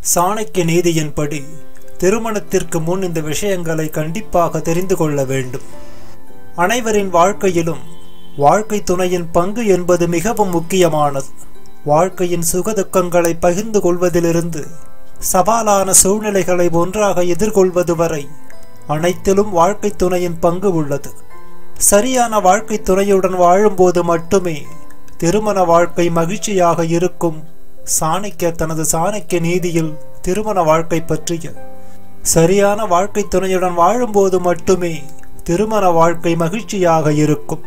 சாணக்கிய நீதியின்படி திருமணத்திற்கு முன் இந்த விஷயங்களை கண்டிப்பாக தெரிந்து கொள்ள வேண்டும் அனைவரின் வாழ்க்கையிலும் வாழ்க்கை துணையின் பங்கு என்பது மிகவும் முக்கியமானது வாழ்க்கையின் சுகதுக்கங்களை பகிர்ந்து கொள்வதிலிருந்து சவாலான சூழ்நிலைகளை ஒன்றாக எதிர்கொள்வது வரை அனைத்திலும் வாழ்க்கை துணையின் பங்கு உள்ளது சரியான வாழ்க்கை துணையுடன் வாழும்போது மட்டுமே திருமண வாழ்க்கை மகிழ்ச்சியாக இருக்கும் சாணக்கியர் தனது சாணக்கிய நீதியில் திருமண வாழ்க்கை பற்றிய சரியான வாழ்க்கை துணையுடன் வாழும்போது மட்டுமே திருமண வாழ்க்கை மகிழ்ச்சியாக இருக்கும்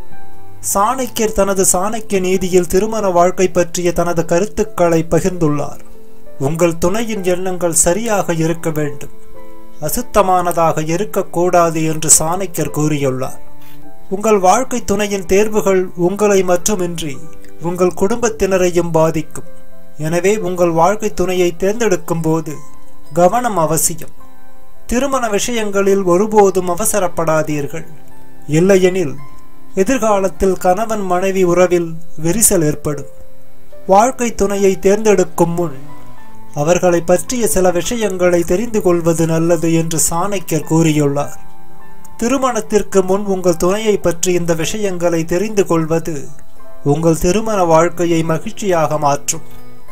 சாணக்கியர் தனது சாணக்கிய நீதியில் திருமண வாழ்க்கை பற்றிய தனது கருத்துக்களை பகிர்ந்துள்ளார் உங்கள் துணையின் எண்ணங்கள் சரியாக இருக்க வேண்டும் அசுத்தமானதாக இருக்கக்கூடாது என்று சாணக்கியர் கூறியுள்ளார் உங்கள் வாழ்க்கை துணையின் தேர்வுகள் உங்களை மட்டுமின்றி உங்கள் குடும்பத்தினரையும் பாதிக்கும் எனவே உங்கள் வாழ்க்கை துணையை தேர்ந்தெடுக்கும் போது கவனம் அவசியம் திருமண விஷயங்களில் ஒருபோதும் அவசரப்படாதீர்கள் இல்லையெனில் எதிர்காலத்தில் கணவன் மனைவி உறவில் விரிசல் ஏற்படும் வாழ்க்கை துணையை தேர்ந்தெடுக்கும் முன் அவர்களை பற்றிய சில விஷயங்களை தெரிந்து கொள்வது நல்லது என்று சாணக்கியர் கூறியுள்ளார் திருமணத்திற்கு முன் உங்கள் துணையை பற்றி இந்த விஷயங்களை தெரிந்து கொள்வது உங்கள் திருமண வாழ்க்கையை மகிழ்ச்சியாக மாற்றும்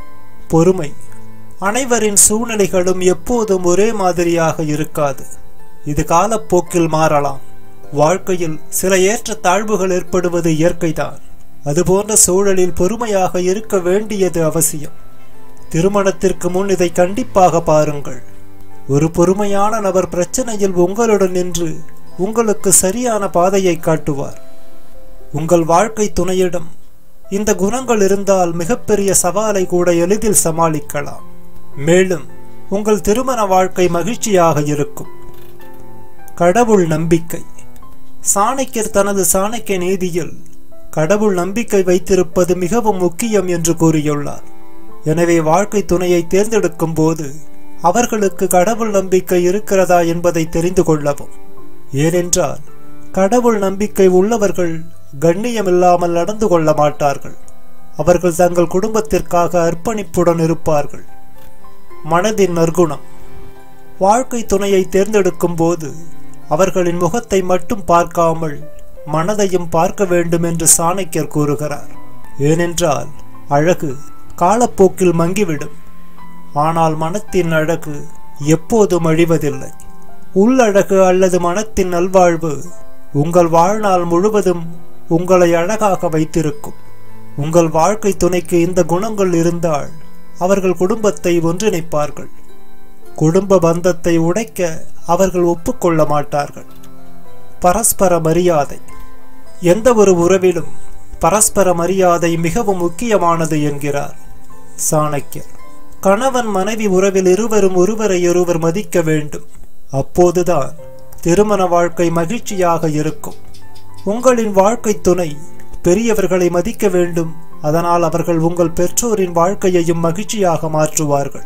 பொறுமை அனைவரின் சூழ்நிலைகளும் எப்போதும் ஒரே மாதிரியாக இருக்காது இது காலப்போக்கில் மாறலாம் வாழ்க்கையில் சில ஏற்ற தாழ்வுகள் ஏற்படுவது இயற்கைதான் அதுபோன்ற சூழலில் பொறுமையாக இருக்க வேண்டியது அவசியம் திருமணத்திற்கு முன் இதை கண்டிப்பாக பாருங்கள் ஒரு பொறுமையான நபர் பிரச்சனையில் உங்களுடன் நின்று உங்களுக்கு சரியான பாதையை காட்டுவார் உங்கள் வாழ்க்கை துணையிடம் இந்த குணங்கள் இருந்தால் மிகப்பெரிய சவாலை கூட எளிதில் சமாளிக்கலாம் மேலும் உங்கள் திருமண வாழ்க்கை மகிழ்ச்சியாக இருக்கும் கடவுள் நம்பிக்கை சாணக்கியர் தனது சாணக்கிய நீதியில் கடவுள் நம்பிக்கை வைத்திருப்பது மிகவும் முக்கியம் என்று கூறியுள்ளார் எனவே வாழ்க்கை துணையை தேர்ந்தெடுக்கும் போது அவர்களுக்கு கடவுள் நம்பிக்கை இருக்கிறதா என்பதை தெரிந்து கொள்ளவும் ஏனென்றால் கடவுள் நம்பிக்கை உள்ளவர்கள் கண்ணியமில்லாமல் நடந்து கொள்ள மாட்டார்கள் அவர்கள் தங்கள் குடும்பத்திற்காக அர்ப்பணிப்புடன் இருப்பார்கள் மனதின் நற்குணம் வாழ்க்கை துணையை தேர்ந்தெடுக்கும் போது அவர்களின் முகத்தை மட்டும் பார்க்காமல் மனதையும் பார்க்க வேண்டும் என்று சாணக்கியர் கூறுகிறார் ஏனென்றால் அழகு காலப்போக்கில் மங்கிவிடும் ஆனால் மனத்தின் அழகு எப்போதும் அழிவதில்லை உள்ளழகு அல்லது மனத்தின் நல்வாழ்வு உங்கள் வாழ்நாள் முழுவதும் உங்களை அழகாக வைத்திருக்கும் உங்கள் வாழ்க்கை துணைக்கு இந்த குணங்கள் இருந்தால் அவர்கள் குடும்பத்தை ஒன்றிணைப்பார்கள் குடும்ப பந்தத்தை உடைக்க அவர்கள் ஒப்புக்கொள்ள மாட்டார்கள் பரஸ்பர மரியாதை எந்த ஒரு உறவிலும் பரஸ்பர மரியாதை மிகவும் முக்கியமானது என்கிறார் சாணக்கியர் கணவன் மனைவி உறவில் இருவரும் ஒருவரையொருவர் மதிக்க வேண்டும் அப்போதுதான் திருமண வாழ்க்கை மகிழ்ச்சியாக இருக்கும் உங்களின் வாழ்க்கை துணை பெரியவர்களை மதிக்க வேண்டும் அதனால் அவர்கள் உங்கள் பெற்றோரின் வாழ்க்கையையும் மகிழ்ச்சியாக மாற்றுவார்கள்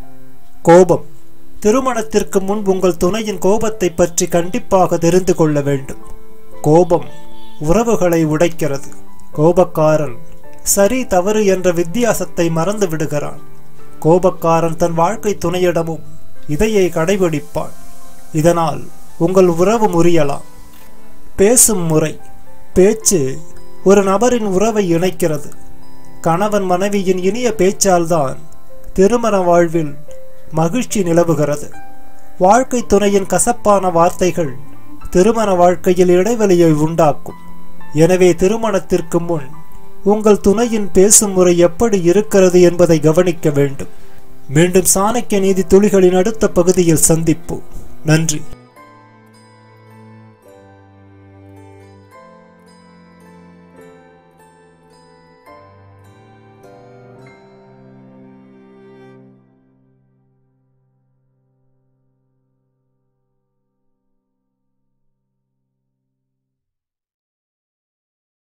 கோபம் திருமணத்திற்கு முன் உங்கள் துணையின் கோபத்தை பற்றி கண்டிப்பாக தெரிந்து கொள்ள வேண்டும் கோபம் உறவுகளை உடைக்கிறது கோபக்காரன் சரி தவறு என்ற வித்தியாசத்தை மறந்து விடுகிறான் கோபக்காரன் தன் வாழ்க்கை துணையிடமும் இதையை கடைபிடிப்பான் இதனால் உங்கள் உறவு முறியலாம் பேசும் முறை பேச்சு ஒரு நபரின் உறவை இணைக்கிறது கணவன் மனைவியின் இனிய பேச்சால்தான் திருமண வாழ்வில் மகிழ்ச்சி நிலவுகிறது வாழ்க்கை துணையின் கசப்பான வார்த்தைகள் திருமண வாழ்க்கையில் இடைவெளியை உண்டாக்கும் எனவே திருமணத்திற்கு முன் உங்கள் துணையின் பேசும் முறை எப்படி இருக்கிறது என்பதை கவனிக்க வேண்டும் மீண்டும் சாணக்கிய நீதி துளிகளின் அடுத்த பகுதியில் சந்திப்போம் நன்றி